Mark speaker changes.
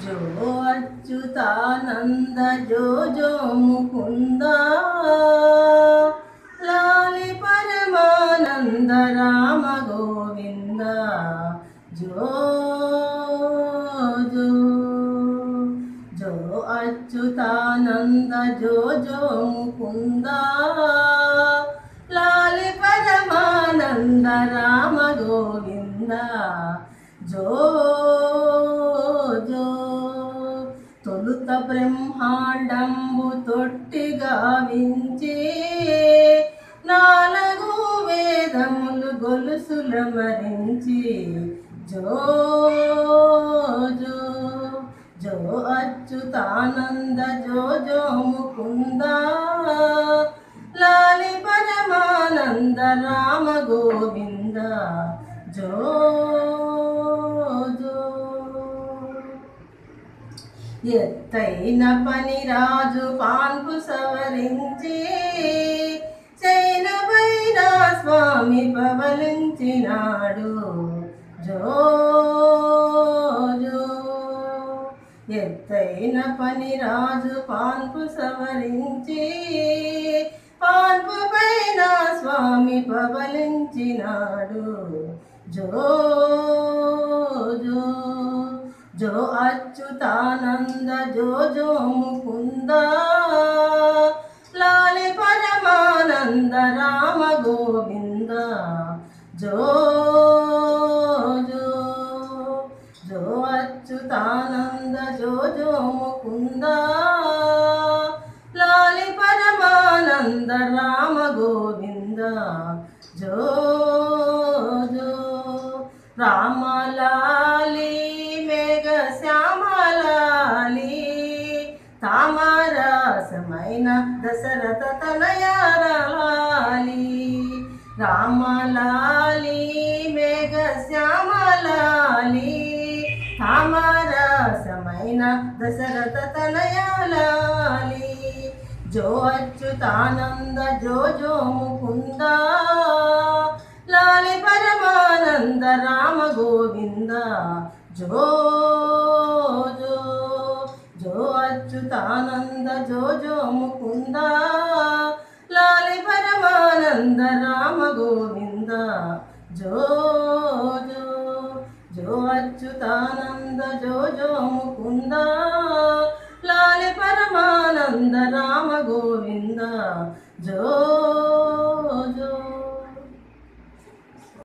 Speaker 1: జో అచ్యుతానంద జో జో ముకుంద లాలి పరమానంద రామ గోవింద జో జో జో అచ్యుతానంద జో జో ముకుంద లాలి పరమానంద రామ గోవింద జో జో తొలుత బ్రహ్మాండంబు తొట్టిగా వించి నాలుగు వేదములు గొలుసుల మరించి జో జో జో అచ్యుతానంద జో జో ముకుంద లాలి పరమానంద రామ గోవింద జో జో ఎత్తైన పని రాజు పాన్పు సవరించి చైనపైన స్వామి పవలించినాడు జో జో ఎత్తైన పని రాజు పాన్పు సవరించి పాన్పు పైన స్వామి పవలించినాడు జో జో జో అచ్యుతానంద జో జో ముకుంద లాలి పరమానంద రామ గోవింద జో జో జో అచ్యుతానంద జో జో ముకుంద లాలి పరమానంద రామ గోవింద జో జో రామలాలి మేఘ శ్యామలాలి తామరసమైన దశరథ తనయారలాలి రామలాలి మేఘ శ్యామలాలి తామరసమైన దశరథ తనయాలాలి జో అచ్యుతానంద జో జో ముకుంద లాలి పరమానంద రామ గోవింద జో జో జో అచ్యుతానంద జో జో ముకుంద లాలి పరమానంద రామ గోవింద జో జో జో అచ్యుతానంద జో జో ముకుంద లాలి పరమానంద రామ గోవింద జో